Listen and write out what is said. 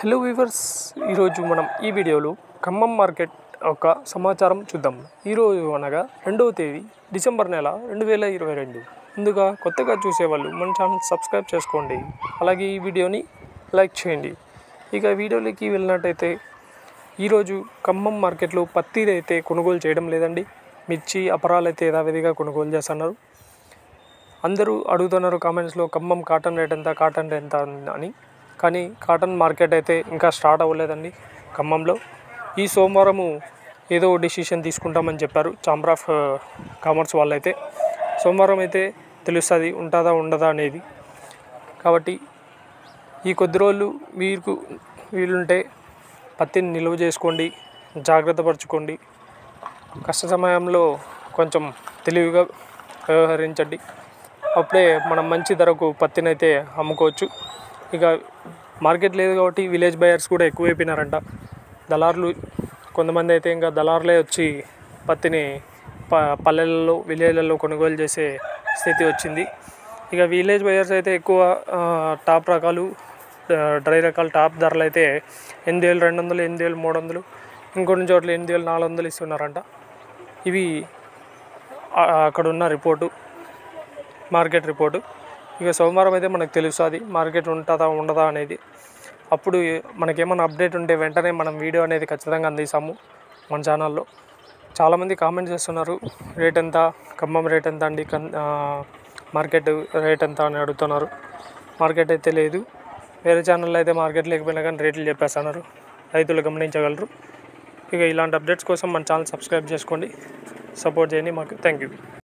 hello weavers ఈరోజు మనం ఈ వీడియోలో ఖమ్మం మార్కెట్ ఒక సమాచారం చూద్దాం ఈరోజు అనగా రెండవ తేదీ డిసెంబర్ నెల రెండు వేల ఇరవై రెండు ముందుగా కొత్తగా చూసేవాళ్ళు మన ఛానల్ సబ్స్క్రైబ్ చేసుకోండి అలాగే ఈ వీడియోని లైక్ చేయండి ఇక వీడియోలోకి వెళ్ళినట్టయితే ఈరోజు ఖమ్మం మార్కెట్లో పత్తి అయితే కొనుగోలు చేయడం లేదండి మిర్చి అపరాలు అయితే యథావిధిగా కొనుగోలు చేస్తున్నారు అందరూ అడుగుతున్నారు కామెంట్స్లో ఖమ్మం కాటన్ రేట్ ఎంత కాటన్ రేట్ ఎంత అని కానీ కాటన్ మార్కెట్ అయితే ఇంకా స్టార్ట్ అవ్వలేదండి ఖమ్మంలో ఈ సోమవారము ఏదో డిసిషన్ తీసుకుంటామని చెప్పారు ఛాంబర్ ఆఫ్ కామర్స్ వాళ్ళైతే సోమవారం అయితే తెలుస్తుంది ఉంటుందా ఉండదా అనేది కాబట్టి ఈ కొద్ది రోజులు మీకు వీలుంటే పత్తిని నిల్వ చేసుకోండి జాగ్రత్త పరచుకోండి కష్ట సమయంలో కొంచెం తెలివిగా వ్యవహరించండి అప్పుడే మనం మంచి ధరకు పత్తిని అయితే అమ్ముకోవచ్చు ఇక మార్కెట్ లేదు కాబట్టి విలేజ్ బయర్స్ కూడా ఎక్కువైపోయినారంట దళారులు కొంతమంది అయితే ఇంకా దళారులే వచ్చి పత్తిని ప పల్లెలలో విలేజ్లలో కొనుగోలు చేసే స్థితి వచ్చింది ఇక విలేజ్ బయర్స్ అయితే ఎక్కువ ఆ, టాప్ రకాలు ఆ, డ్రై రకాల టాప్ ధరలు అయితే ఎనిమిది వేలు రెండు వందలు ఎనిమిది వేలు మూడు వందలు ఇంకొన్ని చోట్ల ఎనిమిది వేలు నాలుగు వందలు ఇస్తున్నారంట ఇవి ఆ, అక్కడ ఉన్న రిపోర్టు మార్కెట్ రిపోర్టు ఇక సోమవారం అయితే మనకు తెలుస్తుంది మార్కెట్ ఉంటుందా ఉండదా అనేది అప్పుడు మనకేమైనా అప్డేట్ ఉంటే వెంటనే మనం వీడియో అనేది ఖచ్చితంగా అందిస్తాము మన ఛానల్లో చాలామంది కామెంట్ చేస్తున్నారు రేట్ ఎంత ఖమ్మం రేట్ ఎంత అండి కన్ ఆ, మార్కెట్ రేట్ ఎంత అని అడుగుతున్నారు మార్కెట్ అయితే లేదు వేరే ఛానల్లో అయితే మార్కెట్ లేకపోయినా కానీ రేట్లు చెప్పేస్తున్నారు రైతులు గమనించగలరు ఇక ఇలాంటి అప్డేట్స్ కోసం మన ఛానల్ సబ్స్క్రైబ్ చేసుకోండి సపోర్ట్ చేయండి మాకు థ్యాంక్ యూ